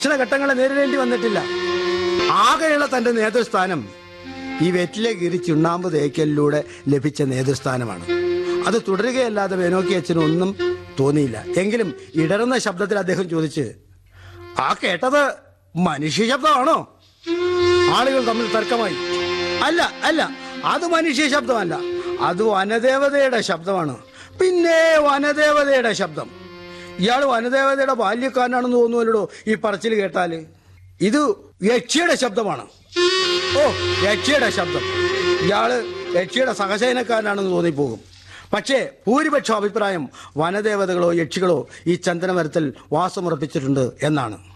ഘട്ടങ്ങളെ നേരിടേണ്ടി വന്നിട്ടില്ല ആകെയുള്ള തന്റെ നേതൃസ്ഥാനം ഈ വെറ്റിലെ കീറി ചുണ്ണാമ്പ് തേക്കലിലൂടെ ലഭിച്ച നേതൃസ്ഥാനമാണ് അത് തുടരുകയല്ലാതെ വേനോക്കി അച്ഛന് ഒന്നും തോന്നിയില്ല എങ്കിലും ഇടറുന്ന ശബ്ദത്തിൽ അദ്ദേഹം ചോദിച്ച് ആ കേട്ടത് മനുഷ്യ ശബ്ദമാണോ ആളുകൾ തമ്മിൽ തർക്കമായി അല്ല അല്ല അത് മനുഷ്യ ശബ്ദമല്ല അത് വനദേവതയുടെ ശബ്ദമാണ് പിന്നെ വനദേവതയുടെ ശബ്ദം ഇയാൾ വനദേവതയുടെ ബാല്യക്കാരനാണെന്ന് തോന്നുമല്ലോ ഈ പറച്ചിൽ കേട്ടാല് ഇത് യക്ഷിയുടെ ശബ്ദമാണ് ഓ യക്ഷിയുടെ ശബ്ദം ഇയാള് യക്ഷിയുടെ സഹശയനക്കാരനാണെന്ന് തോന്നിപ്പോകും പക്ഷേ ഭൂരിപക്ഷം അഭിപ്രായം വനദേവതകളോ യക്ഷികളോ ഈ ചന്ദനമരത്തിൽ വാസമുറപ്പിച്ചിട്ടുണ്ട് എന്നാണ്